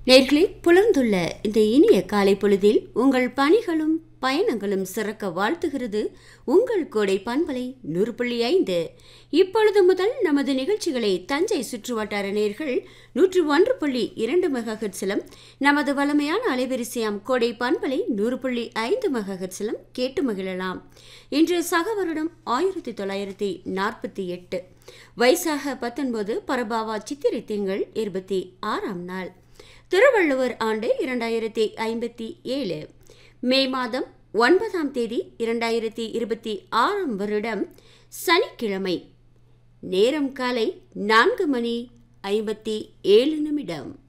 நேர்களே புலர்ந்துள்ள இந்த இனிய காலை பொழுதில் உங்கள் பணிகளும் பயணங்களும் சிறக்க வாழ்த்துகிறது உங்கள் கோடை பண்பலை நூறு புள்ளி ஐந்து இப்பொழுது முதல் நமது நிகழ்ச்சிகளை தஞ்சை சுற்றுவட்டார நேர்கள் நூற்று ஒன்று புள்ளி இரண்டு மெகாஹெட்ஸிலும் நமது வளமையான அலைவரிசையாம் கோடை பண்பலை நூறு புள்ளி ஐந்து மெகாஹெட்ஸிலும் கேட்டு மகிழலாம் இன்று சக வருடம் ஆயிரத்தி தொள்ளாயிரத்தி நாற்பத்தி எட்டு வைசாக பத்தொன்பது பரபாவா சித்திரை திங்கள் இருபத்தி ஆறாம் நாள் திருவள்ளுவர் ஆண்டு இரண்டாயிரத்தி ஐம்பத்தி ஏழு மே மாதம் ஒன்பதாம் தேதி இரண்டாயிரத்தி இருபத்தி ஆறாம் வருடம் சனிக்கிழமை நேரம் காலை நான்கு மணி ஐம்பத்தி ஏழு நிமிடம்